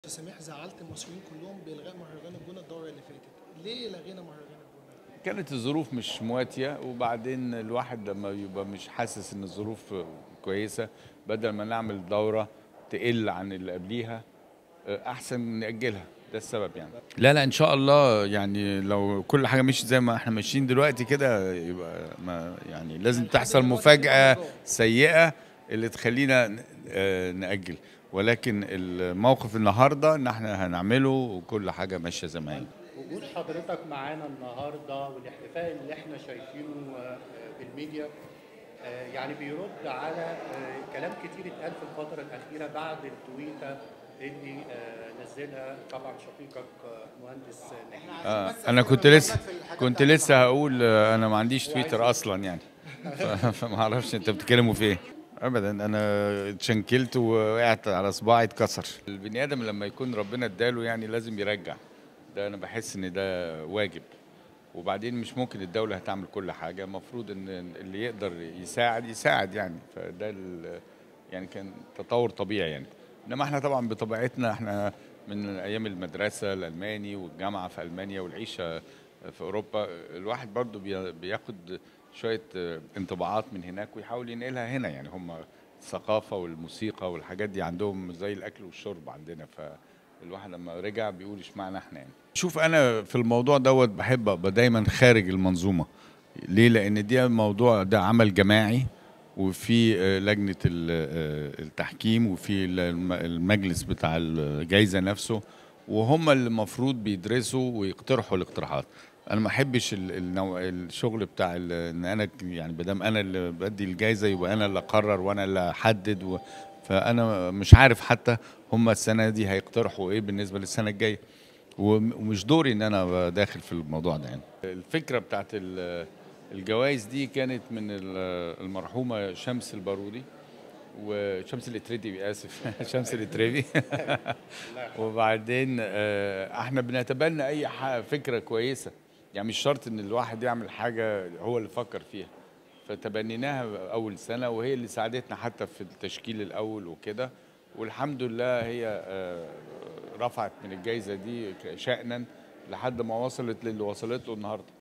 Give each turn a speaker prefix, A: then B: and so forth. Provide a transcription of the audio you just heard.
A: سميح زعلت المصريين كلهم بالغاء مهرجان الجونه الدوره اللي فاتت ليه لغينا مهرجان الجونه
B: كانت الظروف مش مواتية وبعدين الواحد لما يبقى مش حاسس ان الظروف كويسة بدل ما نعمل دورة تقل عن اللي قبليها احسن نأجلها ده السبب يعني لا لا ان شاء الله يعني لو كل حاجة مشيت زي ما احنا ماشيين دلوقتي كده يبقى ما يعني لازم تحصل مفاجأة سيئة اللي تخلينا آه، نأجل ولكن الموقف النهارده ان احنا هنعمله وكل حاجة ماشية زي ما هي
C: وجود حضرتك معانا النهارده والاحتفاء اللي احنا شايفينه آه، بالميديا آه، يعني بيرد على آه، كلام كتير اتقال في الفتره الاخيره بعد التويته اللي آه، نزلها طبعا شقيقك آه، مهندس نجيب
B: آه انا كنت لسه كنت لسه هقول آه، انا ما عنديش تويتر اصلا يعني ف- فما اعرفش انت بتتكلموا في ايه ابدا انا اتشنكلت ووقعت على صباعي اتكسر البني ادم لما يكون ربنا اداله يعني لازم يرجع ده انا بحس ان ده واجب وبعدين مش ممكن الدوله هتعمل كل حاجه المفروض ان اللي يقدر يساعد يساعد يعني فده ال- يعني كان تطور طبيعي يعني انما احنا طبعا بطبيعتنا احنا من ايام المدرسه الالماني والجامعه في المانيا والعيشه في اوروبا الواحد برضو بي- بياخد شويه انطباعات من هناك ويحاول ينقلها هنا يعني هم الثقافه والموسيقى والحاجات دي عندهم زي الاكل والشرب عندنا فالواحد لما رجع بيقول اشمعنى احنا يعني شوف انا في الموضوع دوت بحب ابقى دايما خارج المنظومه ليه لان دي موضوع ده عمل جماعي وفي آه، لجنه ال- آه، التحكيم وفي الم- المجلس بتاع الجائزه نفسه وهم اللي المفروض بيدرسوا ويقترحوا الاقتراحات انا ما احبش ال- النوع الشغل بتاع ال- ان انا ك- يعني بدام انا اللي بدي الجائزه يبقى انا اللي اقرر وانا اللي احدد و فانا مش عارف حتى هم السنه دي هيقترحوا ايه بالنسبه للسنه الجايه وم- ومش دوري ان انا أبقى داخل في الموضوع ده يعني الفكره بتاعت ال- الجوائز دي كانت من ال- المرحومه شمس البارودي وشمس الاتريدي اسف شمس الاتريدي وبعدين آه، احنا بنتبنى اي ح- فكره كويسه يعني مش شرط ان الواحد يعمل حاجه هو اللي فكر فيها فتبنيناها اول سنه وهي اللي ساعدتنا حتى في التشكيل الاول وكده والحمد لله هي آه، رفعت من الجائزه دي شأنا لحد ما وصلت للي وصلت له النهارده